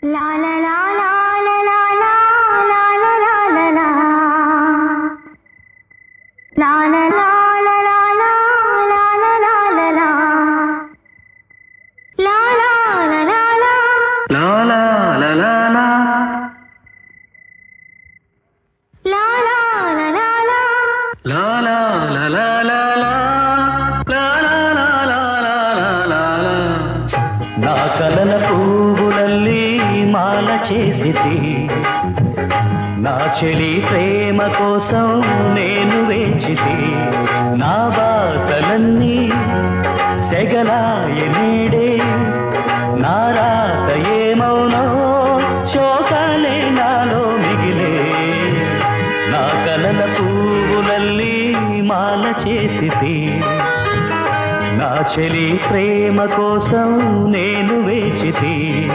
లా లా లా లా లా లా లా లా లా లా లా లా. లా లా లా లా లా లా లా లా లా లా లా. లా లా లా లా లా. లా లా లా లా లా. లా లా లా లా లా. లా లా లా లా లా లా. లా లా లా లా లా లా లా లా. నా కలల పువ్వులల్లి మాల చేసితి నా చెలి ప్రేమ కోసం నేను వేచితి నా బాసలన్నీ సెగలాయనేడే నా రాత ఏమౌనో శోకాలే నాలో మిగిలే నా కలల పువ్వులల్లి మాల చేసితి నా చెలి ప్రేమ కోసం నేను వేచితి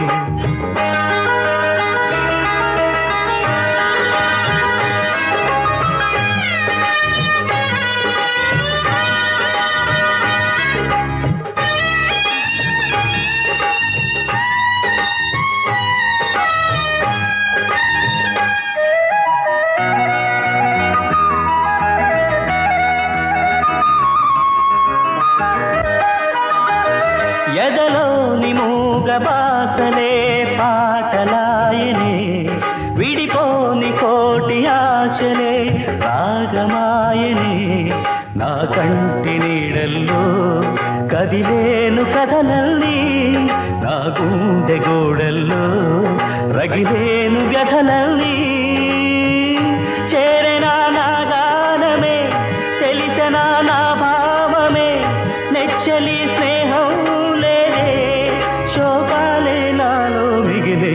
ఎదలోని మూగ బాసలే పాటలాయనే విడిపోని కోటి ఆశలే రాగమాయనే నా కంటి నీడల్లో కదిలేను కథలల్లి నా గుండె గోడల్లో రగిలేను వ్యధలల్లి చేరెనా నా గానమే తెలిసెనా నా భావమే నెచ్చలి స్నేహం లేదే శోకాలే నాలో మిగిలే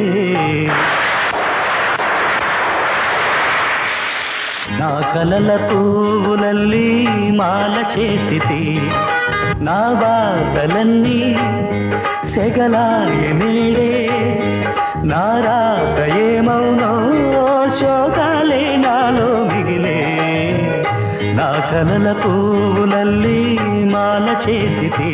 నా కలల పువ్వులల్లి మాల చేసితి నా బాసలన్నీ సెగలాయనేడే నా రాత ఏమౌనో శోకాలే నాలో మిగిలే నా కలల పువ్వులల్లి మాల చేసితి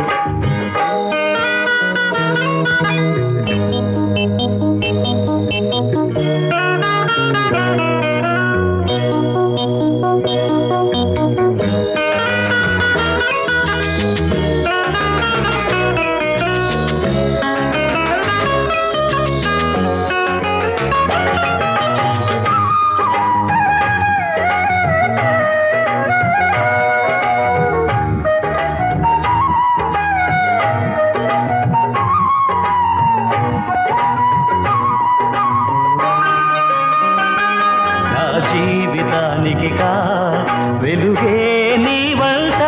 నా జీవితానికి కా వెలుగే నీ వంట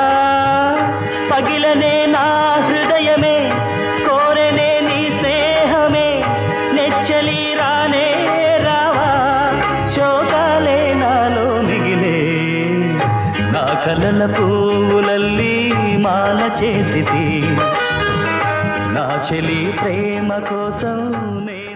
పగిలనే నా హృదయమే కోరనే నీ స్నేహమే నెచ్చలి రానే రావా శోకాలే నాలో మిగిలే నా కలల పువ్వులల్లి మాల చేసితి నా చెలి ప్రేమ కోసం నే